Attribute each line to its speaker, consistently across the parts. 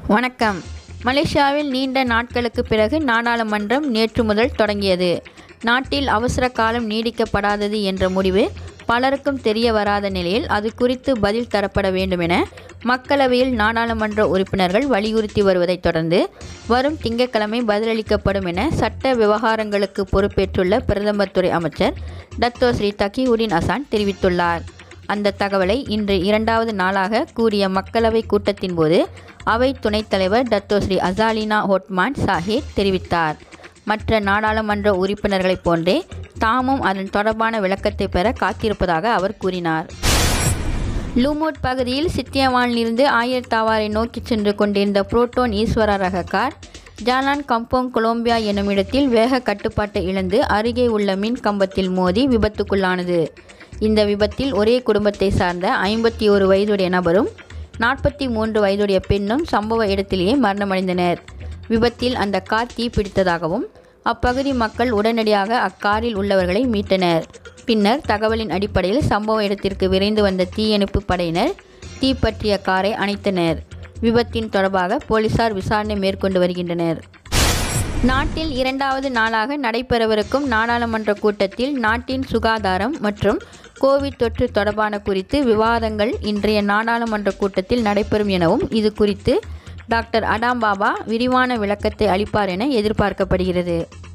Speaker 1: வணக்கம் மலேசியாவில் நீண்ட நாட்களுக்கு பிறகு நாடாளுமன்றம் நேற்று முதல் தொடங்கியது நாட்டில் அவசர காலம் நீடிக்கப்படாதது என்ற முடிவு பலருக்கும் தெரிய வராத நிலையில் அது குறித்து பதில் தரப்பட வேண்டும் என மக்களவையில் நாடாளுமன்ற உறுப்பினர்கள் வலியுறுத்தி வருவதைத் தொடர்ந்து வரும் திங்கட்கிழமை பதிலளிக்கப்படும் என சட்ட விவகாரங்களுக்கு பொறுப்பேற்றுள்ள பிரதமர் துறை அமைச்சர் டத்தோ ஸ்ரீ தகிவுடின் அசான் தெரிவித்துள்ளார் அந்த தகவலை இன்று இரண்டாவது நாளாக கூடிய மக்களவை கூட்டத்தின் போது அவை துணைத் தலைவர் Dato Seri Azalina Othman Said தெரிவித்தார் மற்ற நாடாளுமன்ற உறுப்பினர்களைப் போன்றே தாமும் அதன் தொடர்பான விளக்கத்தை பெற காத்திருப்பதாக அவர் கூறினார் லூமோட் பகுதியில் சித்தியவானிலிருந்து ஆயிரத்தாவாரை நோக்கி சென்று கொண்டிருந்த புரோட்டோன் ஈஸ்வரா ரக கார் ஜாலான் கம்போங் கொலம்பியா என்னும் இடத்தில் வேக கட்டுப்பாட்டை இழந்து அருகே உள்ள மின் கம்பத்தில் மோதி விபத்துக்குள்ளானது இந்த விபத்தில் ஒரே குடும்பத்தை சார்ந்த ஐம்பத்தி ஒரு வயதுடைய நபரும் நாற்பத்தி மூன்று வயதுடைய பெண்ணும் சம்பவ இடத்திலேயே மரணமடைந்தனர் விபத்தில் அந்த கார் தீப்பிடித்ததாகவும் அப்பகுதி மக்கள் உடனடியாக அக்காரில் உள்ளவர்களை மீட்டனர் பின்னர் தகவலின் அடிப்படையில் சம்பவ இடத்திற்கு விரைந்து வந்த தீயணைப்பு படையினர் தீப்பற்றிய காரை அணைத்தனர் விபத்தின் தொடர்பாக போலீசார் விசாரணை மேற்கொண்டு வருகின்றனர் நாட்டில் இரண்டாவது நாளாக நடைபெறவிருக்கும் நாடாளுமன்ற கூட்டத்தில் நாட்டின் சுகாதாரம் மற்றும் கோவிட் தொற்று தொடர்பான குறித்து விவாதங்கள் இன்றைய நாடாளுமன்ற கூட்டத்தில் நடைபெறும் எனவும் இது குறித்து டாக்டர் அடாம் பாபா விரிவான விளக்கத்தை அளிப்பார் என எதிர்பார்க்கப்படுகிறது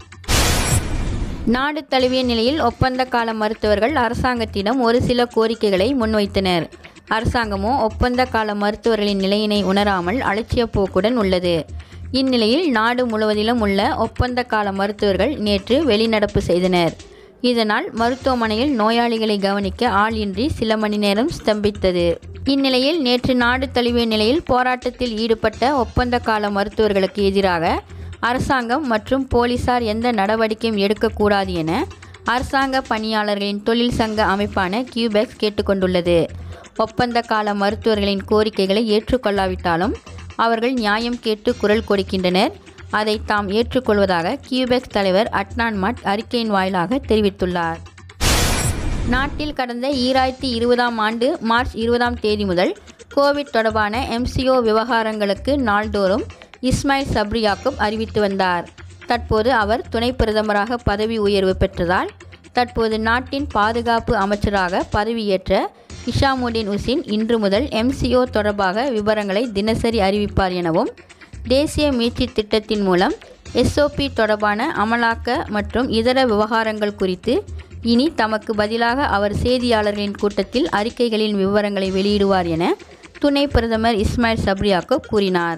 Speaker 1: நாடு தழுவிய நிலையில் ஒப்பந்த கால மருத்துவர்கள் அரசாங்கத்திடம் ஒரு சில கோரிக்கைகளை முன்வைத்தனர் அரசாங்கமோ ஒப்பந்த கால மருத்துவர்களின் நிலையினை உணராமல் அலட்சிய போக்குடன் உள்ளது இந்நிலையில் நாடு முழுவதிலும் உள்ள ஒப்பந்த கால மருத்துவர்கள் நேற்று வெளிநடப்பு செய்தனர் இதனால் மருத்துவமனையில் நோயாளிகளை கவனிக்க ஆள் இன்றி சில மணி நேரம் ஸ்தம்பித்தது இந்நிலையில் நேற்று நாடு தழுவிய நிலையில் போராட்டத்தில் ஈடுபட்ட ஒப்பந்த கால மருத்துவர்களுக்கு எதிராக அரசாங்கம் மற்றும் போலீசார் எந்த நடவடிக்கையும் எடுக்கக்கூடாது என அரசாங்க பணியாளர்களின் தொழில் சங்க அமைப்பான கியூபெக்ஸ் கேட்டுக்கொண்டுள்ளது ஒப்பந்த கால மருத்துவர்களின் கோரிக்கைகளை ஏற்றுக்கொள்ளாவிட்டாலும் அவர்கள் நியாயம் கேட்டு குரல் கொடுக்கின்றனர் அதை தாம் ஏற்றுக்கொள்வதாக கியூபெக்ஸ் தலைவர் அட்னான் மட் அறிக்கையின் வாயிலாக தெரிவித்துள்ளார் நாட்டில் கடந்த ஈராயிரத்தி இருபதாம் ஆண்டு மார்ச் இருபதாம் தேதி முதல் கோவிட் தொடர்பான எம்சிஓ விவகாரங்களுக்கு நாள்தோறும் இஸ்மாயில் சப்ரி யாக்கூப் அறிவித்து வந்தார் தற்போது அவர் துணை பிரதமராக பதவி உயர்வு பெற்றதால் தற்போது நாட்டின் பாதுகாப்பு அமைச்சராக பதவியேற்ற இஷாமுடீன் உசின் இன்று முதல் எம்சிஓ தொடர்பாக விவரங்களை தினசரி அறிவிப்பார் எனவும் தேசிய மீட்சி திட்டத்தின் மூலம் எஸ்ஓபி தொடர்பான அமலாக்க மற்றும் இதர விவகாரங்கள் குறித்து இனி தமக்கு பதிலாக அவர் செய்தியாளர்களின் கூட்டத்தில் அறிக்கைகளின் விவரங்களை வெளியிடுவார் என துணை பிரதமர் இஸ்மாயில் சப்ரியாக்கோப் கூறினார்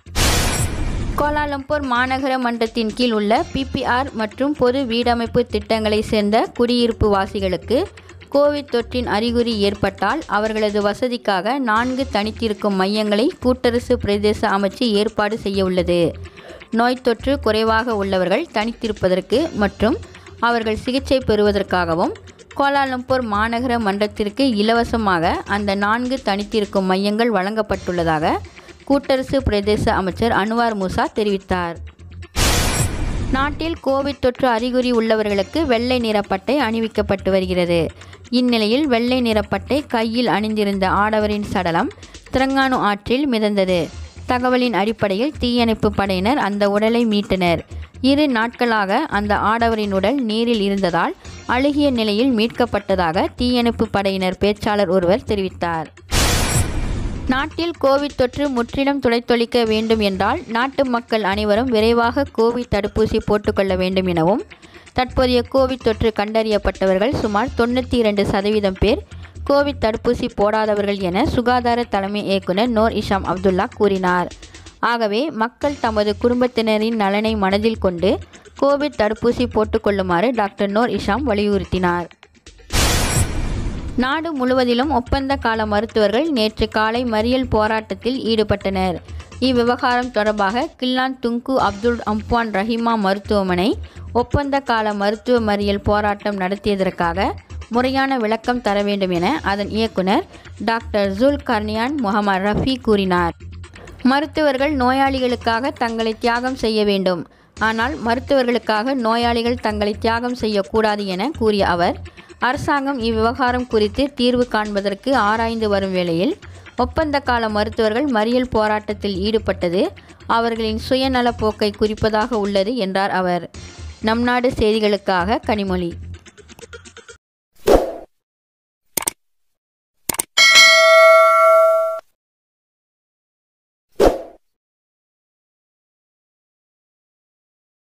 Speaker 1: கோலாலம்பூர் மாநகர மன்றத்தின் கீழ் உள்ள பிபிஆர் மற்றும் பொது வீடமைப்பு திட்டங்களை சேர்ந்த குடியிருப்பு வாசிகளுக்கு கோவிட் தொற்றின் அறிகுறி ஏற்பட்டால் அவர்களது வசதிக்காக நான்கு தனித்திருக்கும் மையங்களை கூட்டரசு பிரதேச அமைச்சு ஏற்பாடு செய்ய உள்ளது நோய் தொற்று குறைவாக உள்ளவர்கள் தனித்திருப்பதற்கு மற்றும் அவர்கள் சிகிச்சை பெறுவதற்காகவும் கோலாலம்பூர் மாநகர மன்றத்திற்கு இலவசமாக அந்த நான்கு தனித்திருக்கும் மையங்கள் வழங்கப்பட்டுள்ளதாக கூட்டரசு பிரதேச அமைச்சர் அன்வார் மூசா தெரிவித்தார் நாட்டில் கோவிட் தொற்று அறிகுறி உள்ளவர்களுக்கு வெள்ளை நிறப்பட்டை அணிவிக்கப்பட்டு வருகிறது இந்நிலையில் வெள்ளை நிறப்பட்டை கையில் அணிந்திருந்த ஆடவரின் சடலம் திரங்கானு ஆற்றில் மிதந்தது தகவலின் அடிப்படையில் தீயணைப்பு படையினர் அந்த உடலை மீட்டனர் இரு நாட்களாக அந்த ஆடவரின் உடல் நீரில் இருந்ததால் அழுகிய நிலையில் மீட்கப்பட்டதாக தீயணைப்பு படையினர் பேச்சாளர் ஒருவர் தெரிவித்தார் நாட்டில் கோவிட் தொற்று முற்றிலும் துடைத்தொழிக்க வேண்டும் என்றால் நாட்டு மக்கள் அனைவரும் விரைவாக கோவிட் தடுப்பூசி போட்டுக்கொள்ள வேண்டும் எனவும் தற்போதைய கோவிட் தொற்று கண்டறியப்பட்டவர்கள் சுமார் தொண்ணூற்றி இரண்டு சதவீதம் பேர் கோவிட் தடுப்பூசி போடாதவர்கள் என சுகாதார தலைமை இயக்குனர் நோர் இஷாம் அப்துல்லா கூறினார் ஆகவே மக்கள் தமது குடும்பத்தினரின் நலனை மனதில் கொண்டு கோவிட் தடுப்பூசி போட்டுக்கொள்ளுமாறு டாக்டர் நோர் இஷாம் வலியுறுத்தினார் நாடு முழுவதிலும் ஒப்பந்த கால மருத்துவர்கள் நேற்று காலை மறியல் போராட்டத்தில் ஈடுபட்டனர் இவ்விவகாரம் தொடர்பாக Klang Tengku Abdul Ampuan Rahimah மருத்துவமனை ஒப்பந்த கால மருத்துவ மறியல் போராட்டம் நடத்தியதற்காக முறையான விளக்கம் தர வேண்டும் என அதன் இயக்குனர் doctor Zul Karnain Mohamad Rafi கூறினார் மருத்துவர்கள் நோயாளிகளுக்காக தங்களை தியாகம் செய்ய வேண்டும் ஆனால் மருத்துவர்களுக்காக நோயாளிகள் தங்களை தியாகம் செய்யக்கூடாது என கூறிய அவர் அரசாங்கம் இவ்விவகாரம் குறித்து தீர்வு காண்பதற்கு ஆராய்ந்து வரும் வேளையில் ஒப்பந்த கால மருத்துவர்கள் மறியல் போராட்டத்தில் ஈடுபட்டது அவர்களின் சுயநல போக்கை குறிப்பதாக உள்ளது என்றார் அவர் நம் நாடு செய்திகளுக்காக கனிமொழி